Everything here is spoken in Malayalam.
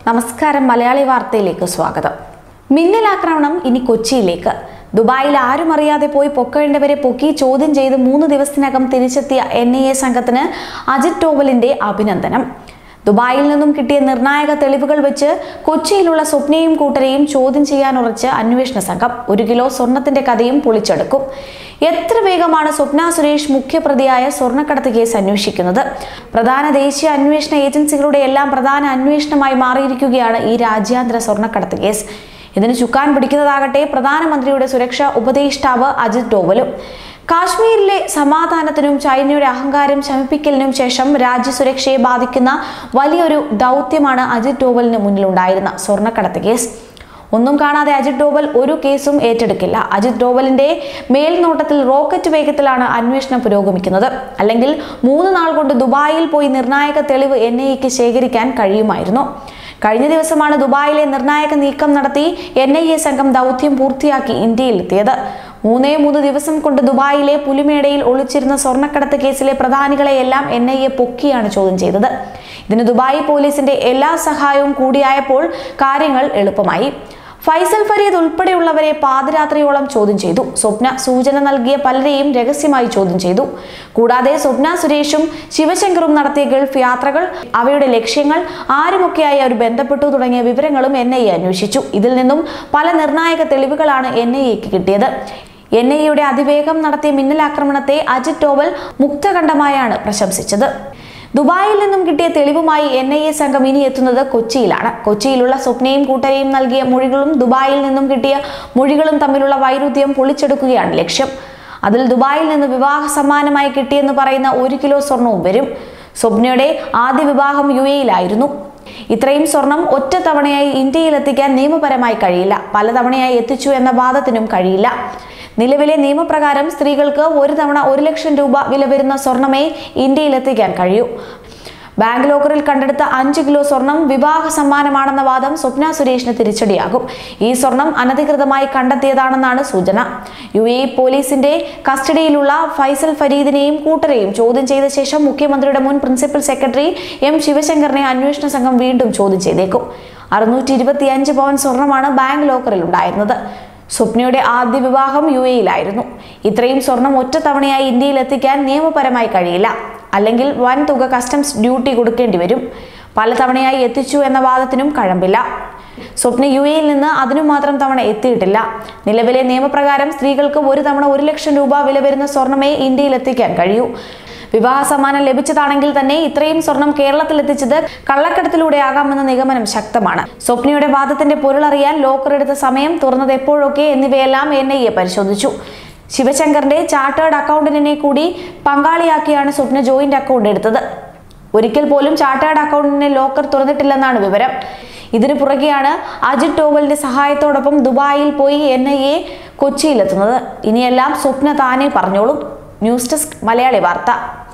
നമസ്കാരം മലയാളി വാർത്തയിലേക്ക് സ്വാഗതം മിന്നലാക്രമണം ഇനി കൊച്ചിയിലേക്ക് ദുബായിൽ ആരും അറിയാതെ പോയി പൊക്കേണ്ടവരെ പൊക്കി ചോദ്യം ചെയ്ത് മൂന്ന് ദിവസത്തിനകം തിരിച്ചെത്തിയ എൻ ഐ എ സംഘത്തിന് അജിത് ടോവലിന്റെ അഭിനന്ദനം ദുബായിൽ നിന്നും കിട്ടിയ നിർണായക തെളിവുകൾ വെച്ച് കൊച്ചിയിലുള്ള സ്വപ്നയും കൂട്ടരെയും ചോദ്യം ചെയ്യാനുറച്ച് അന്വേഷണ സംഘം ഒരു കിലോ സ്വർണത്തിന്റെ കഥയും പൊളിച്ചെടുക്കും എത്ര വേഗമാണ് സ്വപ്ന സുരേഷ് മുഖ്യപ്രതിയായ സ്വർണ്ണക്കടത്ത് കേസ് അന്വേഷിക്കുന്നത് പ്രധാന ദേശീയ അന്വേഷണ ഏജൻസികളുടെ എല്ലാം പ്രധാന അന്വേഷണമായി മാറിയിരിക്കുകയാണ് ഈ രാജ്യാന്തര സ്വർണ്ണക്കടത്ത് കേസ് ഇതിന് ചുക്കാൻ പിടിക്കുന്നതാകട്ടെ പ്രധാനമന്ത്രിയുടെ സുരക്ഷാ ഉപദേഷ്ടാവ് അജിത് ഡോവലും കാശ്മീരിലെ സമാധാനത്തിനും ചൈനയുടെ അഹങ്കാരം ശമിപ്പിക്കലിനും ശേഷം രാജ്യസുരക്ഷയെ ബാധിക്കുന്ന വലിയൊരു ദൗത്യമാണ് അജിത് ഡോവലിന് മുന്നിലുണ്ടായിരുന്ന സ്വർണ്ണക്കടത്ത് കേസ് ഒന്നും കാണാതെ അജിത് ഡോവൽ ഒരു കേസും ഏറ്റെടുക്കില്ല അജിത് ഡോവലിന്റെ മേൽനോട്ടത്തിൽ റോക്കറ്റ് വേഗത്തിലാണ് അന്വേഷണം പുരോഗമിക്കുന്നത് അല്ലെങ്കിൽ മൂന്ന് നാൾ കൊണ്ട് ദുബായിൽ പോയി നിർണായക തെളിവ് എൻ ഐ എക്ക് ശേഖരിക്കാൻ കഴിയുമായിരുന്നു കഴിഞ്ഞ ദിവസമാണ് ദുബായിലെ നിർണായക നീക്കം നടത്തി എൻ ഐ എ സംഘം ദൗത്യം പൂർത്തിയാക്കി ഇന്ത്യയിലെത്തിയത് മൂന്നേ മൂന്ന് ദിവസം കൊണ്ട് ദുബായിലെ പുലിമേടയിൽ ഒളിച്ചിരുന്ന സ്വർണ്ണക്കടത്ത് കേസിലെ പ്രധാനികളെയെല്ലാം എൻ ഐ എ പൊക്കിയാണ് ചോദ്യം ചെയ്തത് ഇതിന് ദുബായ് പോലീസിന്റെ എല്ലാ സഹായവും കൂടിയായപ്പോൾ കാര്യങ്ങൾ എളുപ്പമായി ഫൈസൽ ഫരീദ് ഉൾപ്പെടെയുള്ളവരെ പാതിരാത്രിയോളം ചോദ്യം ചെയ്തു സ്വപ്ന സൂചന നൽകിയ പലരെയും രഹസ്യമായി ചോദ്യം ചെയ്തു കൂടാതെ സ്വപ്ന സുരേഷും ശിവശങ്കറും നടത്തിയ ഗൾഫ് യാത്രകൾ അവയുടെ ലക്ഷ്യങ്ങൾ ആരുമൊക്കെയായി അവർ ബന്ധപ്പെട്ടു തുടങ്ങിയ വിവരങ്ങളും എൻ ഐ എ അന്വേഷിച്ചു ഇതിൽ നിന്നും പല നിർണായക തെളിവുകളാണ് എൻ ഐ എക്ക് കിട്ടിയത് എൻ ഐ എയുടെ അതിവേഗം നടത്തിയ മിന്നലാക്രമണത്തെ അജിത് ടോവൽ മുക്തകണ്ഠമായാണ് പ്രശംസിച്ചത് ദുബായിൽ നിന്നും കിട്ടിയ തെളിവുമായി എൻ ഐ എ സംഘം ഇനി എത്തുന്നത് കൊച്ചിയിലാണ് കൊച്ചിയിലുള്ള സ്വപ്നയും കൂട്ടരെയും നൽകിയ മൊഴികളും ദുബായിൽ നിന്നും കിട്ടിയ മൊഴികളും തമ്മിലുള്ള വൈരുദ്ധ്യം പൊളിച്ചെടുക്കുകയാണ് ലക്ഷ്യം അതിൽ ദുബായിൽ നിന്ന് വിവാഹ സമ്മാനമായി കിട്ടിയെന്ന് പറയുന്ന ഒരു കിലോ സ്വർണവും വരും സ്വപ്നയുടെ ആദ്യ വിവാഹം യു എയിലായിരുന്നു ഇത്രയും സ്വർണം ഒറ്റ തവണയായി ഇന്ത്യയിൽ എത്തിക്കാൻ നിയമപരമായി കഴിയില്ല പലതവണയായി എത്തിച്ചു എന്ന വാദത്തിനും കഴിയില്ല നിലവിലെ നിയമപ്രകാരം സ്ത്രീകൾക്ക് ഒരു തവണ ഒരു ലക്ഷം രൂപ വില വരുന്ന സ്വർണമേ ഇന്ത്യയിൽ എത്തിക്കാൻ കഴിയൂ ബാങ്ക് ലോക്കറിൽ കണ്ടെടുത്ത അഞ്ച് കിലോ സ്വർണം വിവാഹ സമ്മാനമാണെന്ന വാദം സ്വപ്ന സുരേഷിന് തിരിച്ചടിയാകും ഈ സ്വർണം അനധികൃതമായി കണ്ടെത്തിയതാണെന്നാണ് സൂചന യു എ പോലീസിന്റെ കസ്റ്റഡിയിലുള്ള ഫൈസൽ ഫരീദിനെയും കൂട്ടരെയും ചോദ്യം ചെയ്ത ശേഷം മുഖ്യമന്ത്രിയുടെ മുൻ പ്രിൻസിപ്പൽ സെക്രട്ടറി എം ശിവശങ്കറിനെ അന്വേഷണ സംഘം വീണ്ടും ചോദ്യം ചെയ്തേക്കും അറുന്നൂറ്റി ഇരുപത്തിയഞ്ച് പവൻ സ്വർണമാണ് ബാങ്ക് ലോക്കറിൽ ഉണ്ടായിരുന്നത് സ്വപ്നയുടെ ആദ്യ വിവാഹം യു എയിലായിരുന്നു ഇത്രയും സ്വർണം ഒറ്റ തവണയായി ഇന്ത്യയിൽ എത്തിക്കാൻ നിയമപരമായി കഴിയില്ല അല്ലെങ്കിൽ വൻ തുക കസ്റ്റംസ് ഡ്യൂട്ടി കൊടുക്കേണ്ടി വരും പലതവണയായി എത്തിച്ചു എന്ന വാദത്തിനും കഴമ്പില്ല സ്വപ്ന യു എയിൽ നിന്ന് അതിനു മാത്രം തവണ എത്തിയിട്ടില്ല നിലവിലെ നിയമപ്രകാരം സ്ത്രീകൾക്ക് ഒരു തവണ ഒരു ലക്ഷം രൂപ വില വരുന്ന സ്വർണമേ ഇന്ത്യയിൽ എത്തിക്കാൻ കഴിയൂ വിവാഹ സമ്മാനം ലഭിച്ചതാണെങ്കിൽ തന്നെ ഇത്രയും സ്വർണം കേരളത്തിൽ എത്തിച്ചത് കള്ളക്കടത്തിലൂടെ ആകാമെന്ന നിഗമനം ശക്തമാണ് സ്വപ്നയുടെ വാദത്തിന്റെ പൊരുളറിയാൻ ലോക്കർ എടുത്ത സമയം തുറന്നത് എപ്പോഴൊക്കെ എന്നിവയെല്ലാം എൻ ഐ എ പരിശോധിച്ചു ശിവശങ്കറിന്റെ ചാർട്ടേഡ് അക്കൗണ്ടന്റിനെ കൂടി പങ്കാളിയാക്കിയാണ് സ്വപ്ന ജോയിന്റ് അക്കൗണ്ട് എടുത്തത് ഒരിക്കൽ പോലും ചാർട്ടേഡ് അക്കൗണ്ടിനെ ലോക്കർ തുറന്നിട്ടില്ലെന്നാണ് വിവരം ഇതിനു പുറകെയാണ് അജിത് ടോവലിന്റെ സഹായത്തോടൊപ്പം ദുബായിൽ പോയി എൻ ഐ എ കൊച്ചിയിലെത്തുന്നത് ഇനിയെല്ലാം സ്വപ്ന താനെ പറഞ്ഞോളും ന്യൂസ് ഡെസ്ക് മലയാളി വാർത്ത